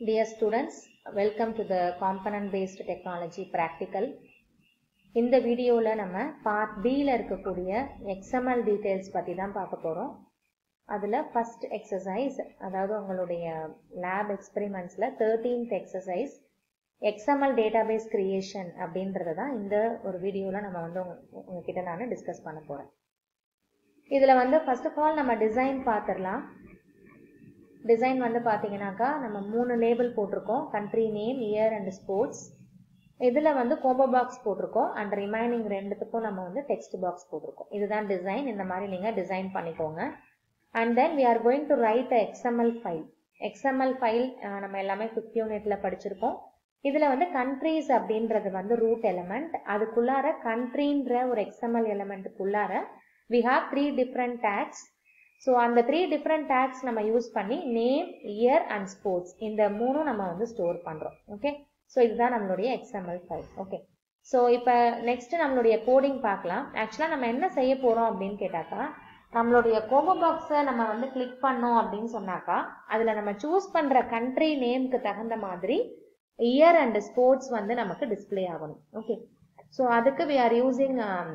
Dear students, welcome to the component based technology practical. இந்த வீடியோவில் நம்ம பார்ட் பியில் இருக்கக்கூடிய எக்ஸ்எம்எல் டீட்டெயில்ஸ் பற்றி தான் பார்க்க போகிறோம் அதில் ஃபஸ்ட் எக்ஸசைஸ் அதாவது உங்களுடைய லேப் எக்ஸ்பெரிமெண்ட்ஸில் thirteenth exercise XML database creation அப்படின்றத தான் இந்த ஒரு வீடியோவில் நம்ம வந்து உங்க உங்ககிட்ட நான் டிஸ்கஸ் பண்ண போகிறேன் இதில் வந்து ஃபர்ஸ்ட் ஆஃப் ஆல் நம்ம டிசைன் பார்த்துடலாம் டிசைன் வந்து பார்த்தீங்கன்னாக்கா நம்ம மூணு லேபிள் போட்டிருக்கோம் country name year and sports இதில் வந்து கோம்போ பாக்ஸ் போட்டிருக்கோம் அண்ட் ரிமைனிங் ரெண்டுத்துக்கும் நம்ம வந்து டெக்ஸ்ட் பாக்ஸ் போட்டிருக்கோம் இதுதான் டிசைன் இந்த மாதிரி நீங்கள் டிசைன் பண்ணிக்கோங்க and then we are going to write a XML file XML file நம்ம எல்லாமே ஃபிஃப்த் யூனிட்ல படிச்சிருக்கோம் இதில் வந்து கண்ட்ரீஸ் அப்படின்றது வந்து ரூட் எலமெண்ட் அதுக்குள்ளார கண்ட்ரின்ற ஒரு எக்ஸ்எம்எல் எலமெண்ட்டுக்குள்ளார we have three different tags so அந்த த்ரீ டிஃப்ரெண்ட் டேக்ஸ் நம்ம யூஸ் பண்ணி நேம் இயர் அண்ட் ஸ்போர்ட்ஸ் இந்த மூணும் நம்ம வந்து ஸ்டோர் பண்ணுறோம் ஓகே ஸோ இதுதான் நம்மளுடைய எக்ஸ்எம்எல் ஃபைல் ஓகே ஸோ இப்போ நெக்ஸ்ட் நம்மளுடைய கோடிங் பார்க்கலாம் ஆக்சுவலாக நம்ம என்ன செய்ய போகிறோம் அப்படின்னு கேட்டாக்கா நம்மளுடைய கோம்போ பாக்ஸை நம்ம வந்து கிளிக் பண்ணோம் அப்படின்னு சொன்னாக்கா அதில் நம்ம சூஸ் பண்ணுற கண்ட்ரி நேம்க்கு தகுந்த மாதிரி இயர் அண்ட் ஸ்போர்ட்ஸ் வந்து நமக்கு டிஸ்பிளே ஆகணும் ஓகே ஸோ அதுக்கு we are using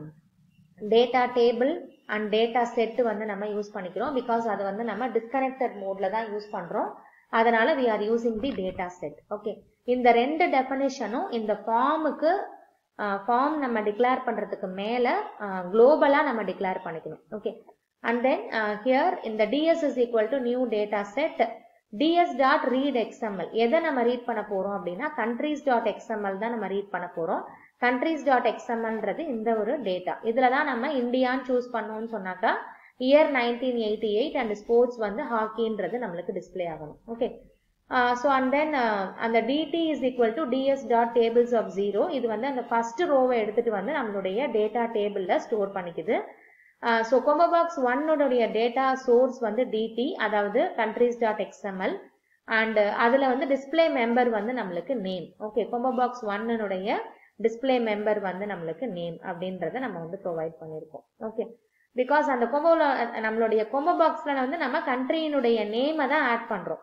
data table and data set வந்து நம்ம யூஸ் பண்ணிக்கிறோம் பிகாஸ் அது வந்து நம்ம டிஸ்கனெக்டட் மோட்ல தான் யூஸ் பண்றோம் அதனால we are using the data set okay இந்த ரெண்டு டெஃபனேஷனும் இந்த ஃபார்முக்கு ஃபார்ம் நம்ம டிக்ளேர் பண்றதுக்கு மேல குளோபலா நம்ம டிக்ளேர் பண்ணிக்கணும் ஓகே அண்ட் தென் ஹியர் இந்த DS is equal to new data set DS dot read XML எதை நம்ம ரீட் பண்ண போறோம் அப்படின்னா கண்ட்ரீஸ் டாட் எக்ஸ்எம்எல் தான் நம்ம ரீட் பண்ண போறோம் கண்ட்ரீஸ் டாட் எக்ஸ்எம்எல்ன்றது இந்த ஒரு டேட்டா இதில் தான் நம்ம இந்தியான்னு சூஸ் பண்ணோம்னு சொன்னாக்கா year nineteen eighty eight and sports வந்து ஹாக்கின்றது நம்மளுக்கு டிஸ்பிளே ஆகணும் ஓகே ஸோ அண்ட் தென் அந்த DT is equal to DS dot tables of zero இது வந்து அந்த ஃபர்ஸ்ட் ரோவை எடுத்துட்டு வந்து நம்மளுடைய டேட்டா டேபிளில் ஸ்டோர் பண்ணிக்குது ஸோ கொம்போபாக்ஸ் ஒன்னுடைய டேட்டா சோர்ஸ் வந்து டிடி அதாவது கண்ட்ரீஸ் டாட் எக்ஸ்எம்எல் அண்ட் அதில் வந்து டிஸ்பிளே மெம்பர் வந்து நம்மளுக்கு நேம் ஓகே கொம்போபாக்ஸ் ஒன்னுடைய டிஸ்பிளே மெம்பர் வந்து நம்மளுக்கு நேம் அப்படின்றத நம்ம வந்து ப்ரொவைட் பண்ணியிருக்கோம் ஓகே பிகாஸ் அந்த கொம்போல நம்மளுடைய கொம்போ பாக்ஸ்ல வந்து நம்ம கண்ட்ரியினுடைய நேமை தான் ஆட் பண்றோம்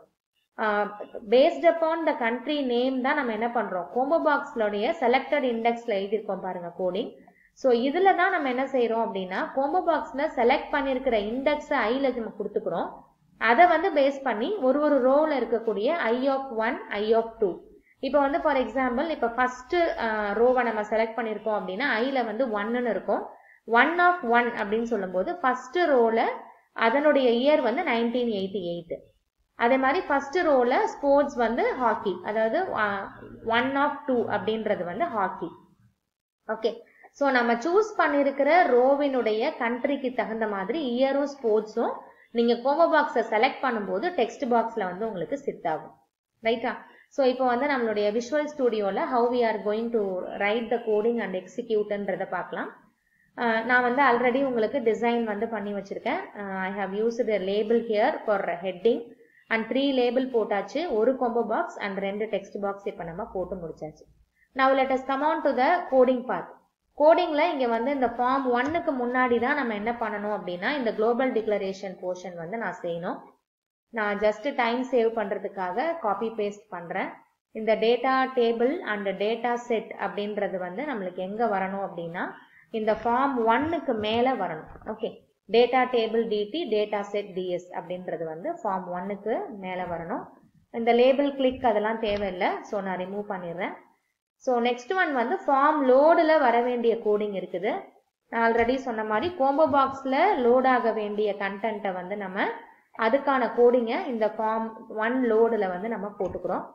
based upon the country name தான் நம்ம என்ன பண்றோம் கோம்போ பாக்ஸ்லோடைய செலக்டட் இண்டெக்ஸ்ல எழுதியிருக்கோம் பாருங்க கோடிங் ஸோ இதுல தான் நம்ம என்ன செய்யறோம் அப்படின்னா கோம்போ பாக்ஸ்ல செலக்ட் பண்ணிருக்கிற இண்டெக்ஸ் ஐல நம்ம கொடுத்துக்கிறோம் அதை வந்து பேஸ் பண்ணி ஒரு ஒரு ரோல இருக்கக்கூடிய I of one I of two இப்போ வந்து ஃபார் எக்ஸாம்பிள் இப்போ ஃபர்ஸ்ட் ரோவை நம்ம செலக்ட் பண்ணியிருக்கோம் அப்படின்னா ஐல வந்து ஒன்னு இருக்கும் ஒன் ஆஃப் ஒன் அப்படின்னு சொல்லும்போது ஃபர்ஸ்ட் ரோல அதனுடைய இயர் வந்து நைன்டீன் எயிட்டி எயிட் அதே மாதிரி ஃபர்ஸ்ட் ரோல ஸ்போர்ட்ஸ் வந்து ஹாக்கி அதாவது ஒன் ஆஃப் டூ அப்படின்றது வந்து ஹாக்கி ஓகே ஸோ நம்ம சூஸ் பண்ணியிருக்கிற ரோவினுடைய கண்ட்ரிக்கு தகுந்த மாதிரி இயரும் ஸ்போர்ட்ஸும் நீங்கள் கோமோ பாக்ஸை செலக்ட் பண்ணும்போது டெக்ஸ்ட் பாக்ஸில் வந்து உங்களுக்கு சிட் ஆகும் ரைட்டா ஸோ இப்போ வந்து நம்மளுடைய விஷுவல் ஸ்டுடியோவில் how we are going to write the coding and எக்ஸிக்யூட்ன்றதை பார்க்கலாம் நான் வந்து ஆல்ரெடி உங்களுக்கு டிசைன் வந்து பண்ணி வச்சிருக்கேன் I have used label here for heading and three label போட்டாச்சு ஒரு கொம்போ பாக்ஸ் அண்ட் ரெண்டு டெக்ஸ்ட் பாக்ஸ் இப்போ நம்ம போட்டு முடிச்சாச்சு now let us come on to the coding part கோடிங்கில் இங்கே வந்து இந்த ஃபார்ம் ஒன்னுக்கு முன்னாடி தான் நம்ம என்ன பண்ணணும் அப்படின்னா இந்த குளோபல் டிக்ளரேஷன் போர்ஷன் வந்து நான் செய்யணும் நான் ஜஸ்ட் டைம் சேவ் பண்ணுறதுக்காக காப்பி பேஸ்ட் பண்ணுறேன் இந்த data table and data set அப்படின்றது வந்து நம்மளுக்கு எங்கே வரணும் அப்படின்னா இந்த ஃபார்ம் ஒன்னுக்கு மேலே வரணும் okay data table DT data set DS அப்படின்றது வந்து ஃபார்ம் ஒன்னுக்கு மேலே வரணும் இந்த லேபிள் கிளிக் அதெல்லாம் தேவையில்லை ஸோ நான் ரிமூவ் பண்ணிடுறேன் ஸோ நெக்ஸ்ட் ஒன் வந்து ஃபார்ம் லோடில் வர வேண்டிய கோடிங் இருக்குது நான் ஆல்ரெடி சொன்ன மாதிரி கோம்போ பாக்ஸில் லோட் ஆக வேண்டிய கண்டென்ட்டை வந்து நம்ம அதுக்கான கோடிங்கை இந்த ஃபார்ம் ஒன் லோடில் வந்து நம்ம போட்டுக்கிறோம்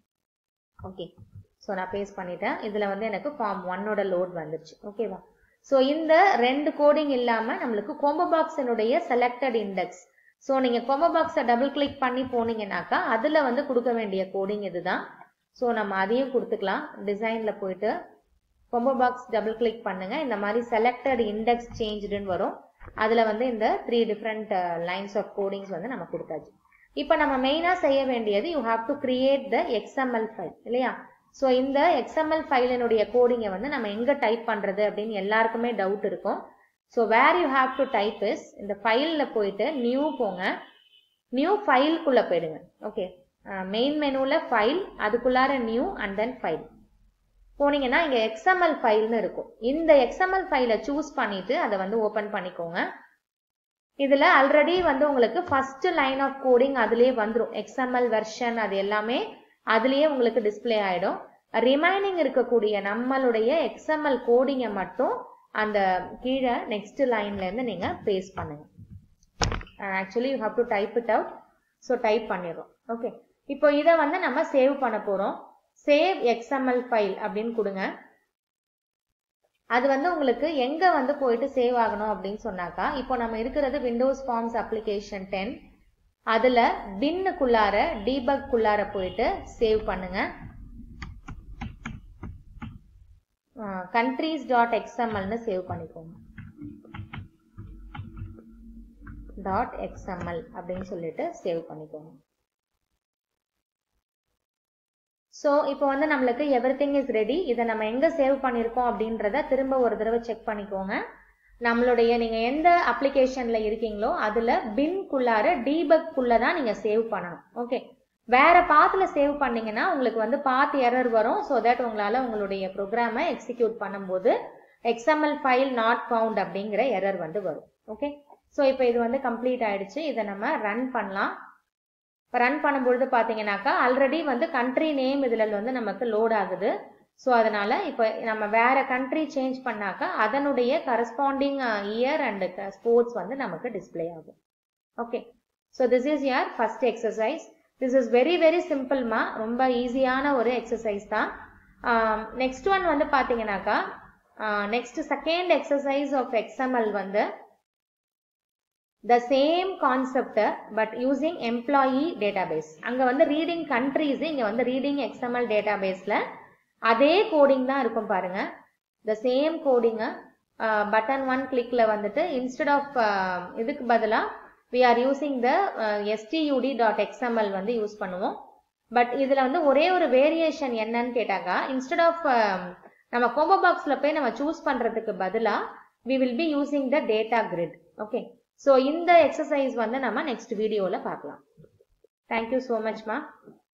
ஓகே ஸோ நான் பேஸ் பண்ணிட்டேன் இதில் வந்து எனக்கு ஃபார்ம் ஒன்னோட லோட் வந்துருச்சு ஓகேவா ஸோ இந்த ரெண்டு கோடிங் இல்லாமல் நம்மளுக்கு கோம்போ பாக்ஸினுடைய செலக்டட் இண்டெக்ஸ் ஸோ நீங்கள் கோம்போ பாக்ஸை டபுள் கிளிக் பண்ணி போனீங்கன்னாக்கா அதில் வந்து கொடுக்க வேண்டிய கோடிங் இதுதான் ஸோ நம்ம அதையும் கொடுத்துக்கலாம் டிசைனில் போயிட்டு கொம்போ பாக்ஸ் டபுள் கிளிக் பண்ணுங்க இந்த மாதிரி செலக்டட் இண்டெக்ஸ் சேஞ்சுடுன்னு வரும் அதில் வந்து இந்த three different lines of codings வந்து நம்ம கொடுத்தாச்சு இப்போ நம்ம மெயினாக செய்ய வேண்டியது you have to create the XML file இல்லையா ஸோ இந்த எக்ஸ்எம்எல் ஃபைலினுடைய கோடிங்கை வந்து நம்ம எங்கே டைப் பண்ணுறது அப்படின்னு எல்லாருக்குமே டவுட் இருக்கும் so where you have to type is இந்த ஃபைலில் போயிட்டு நியூ போங்க நியூ ஃபைல்குள்ளே போயிடுங்க ஓகே மெயின் மெனுவில் ஃபைல் அதுக்குள்ளார நியூ அண்ட் தென் ஃபைல் போனீங்கன்னா இங்கே எக்ஸ்எம்எல் ஃபைல்னு இருக்கும் இந்த எக்ஸ்எம்எல் ஃபைலை சூஸ் பண்ணிட்டு அதை வந்து ஓப்பன் பண்ணிக்கோங்க இதில் ஆல்ரெடி வந்து உங்களுக்கு ஃபர்ஸ்ட் லைன் ஆஃப் கோடிங் அதுலேயே வந்துடும் எக்ஸ்எம்எல் வெர்ஷன் அது எல்லாமே அதுலேயே உங்களுக்கு டிஸ்பிளே ஆகிடும் ரிமைனிங் இருக்கக்கூடிய நம்மளுடைய எக்ஸ்எம்எல் கோடிங்கை மட்டும் அந்த கீழே நெக்ஸ்ட் லைன்லேருந்து நீங்கள் பேஸ்ட் பண்ணுங்க actually you have to type it out so type பண்ணிடுறோம் ஓகே இப்போ இதை வந்து நம்ம சேவ் பண்ண போகிறோம் சேவ் எக்ஸ்எம்எல் ஃபைல் அப்படின்னு கொடுங்க அது வந்து உங்களுக்கு எங்க வந்து போயிட்டு சேவ் ஆகணும் அப்படின்னு சொன்னாக்கா இப்போ நம்ம இருக்கிறது விண்டோஸ் ஃபார்ம்ஸ் அப்ளிகேஷன் டென் அதுல பின்னுக்குள்ளார டீபக்குள்ளார போயிட்டு சேவ் பண்ணுங்க கண்ட்ரீஸ் டாட் எக்ஸ்எம்எல்னு சேவ் பண்ணிக்கோங்க டாட் எக்ஸ்எம்எல் அப்படின்னு சொல்லிட்டு சேவ் பண்ணிக்கோங்க ஸோ இப்போ வந்து நம்மளுக்கு எவ்ரி திங் இஸ் ரெடி இதை நம்ம எங்கே சேவ் பண்ணியிருக்கோம் அப்படின்றத திரும்ப ஒரு தடவை செக் பண்ணிக்கோங்க நம்மளுடைய நீங்கள் எந்த அப்ளிகேஷனில் இருக்கீங்களோ அதில் பின்குள்ளார டீபக்குள்ளே தான் நீங்கள் சேவ் பண்ணணும் ஓகே வேற பாத்தில் சேவ் பண்ணீங்கன்னா உங்களுக்கு வந்து பாத் எரர் வரும் ஸோ தட் உங்களால் உங்களுடைய ப்ரோக்ராமை எக்ஸிக்யூட் பண்ணும்போது எக்ஸ்எம்எல் ஃபைல் நாட் ஃபவுண்ட் அப்படிங்கிற எரர் வந்து வரும் ஓகே ஸோ இப்போ இது வந்து கம்ப்ளீட் ஆயிடுச்சு இதை நம்ம ரன் பண்ணலாம் இப்போ ரன் பண்ணும்பொழுது பார்த்தீங்கன்னாக்கா ஆல்ரெடி வந்து கண்ட்ரி நேம் இதில் வந்து நமக்கு லோட் ஆகுது ஸோ அதனால இப்போ நம்ம வேற கண்ட்ரி சேஞ்ச் பண்ணாக்கா அதனுடைய கரஸ்பாண்டிங் இயர் அண்ட் ஸ்போர்ட்ஸ் வந்து நமக்கு டிஸ்பிளே ஆகும் okay so this is your first exercise this is very very சிம்பிள்மா ரொம்ப ஈஸியான ஒரு எக்ஸசைஸ் தான் நெக்ஸ்ட் ஒன் வந்து பார்த்தீங்கன்னாக்கா next second exercise of XML வந்து the same concept but using employee database அங்க வந்து ரீடிங் கண்ட்ரிஸ் இங்க வந்து ரீடிங் எக்ஸ்எம்எல் டேட்டாபேஸ்ல அதே கோடிங் தான் இருக்கும் பாருங்க த சேம் கோடிங்க பட்டன் ஒன் கிளிக்ல வந்துட்டு இன்ஸ்டெட் ஆஃப் இதுக்கு பதிலா we are using the STUD dot XML வந்து யூஸ் பண்ணுவோம் பட் இதுல வந்து ஒரே ஒரு வேரியேஷன் என்னன்னு கேட்டாக்கா இன்ஸ்டெட் ஆஃப் நம்ம கோம்போ பாக்ஸ்ல போய் நம்ம சூஸ் பண்றதுக்கு பதிலா we will be using the data grid okay so இந்த எக்ஸசைஸ் வந்து நம்ம நெக்ஸ்ட் வீடியோவில் பார்க்கலாம் தேங்க்யூ ஸோ மச்மா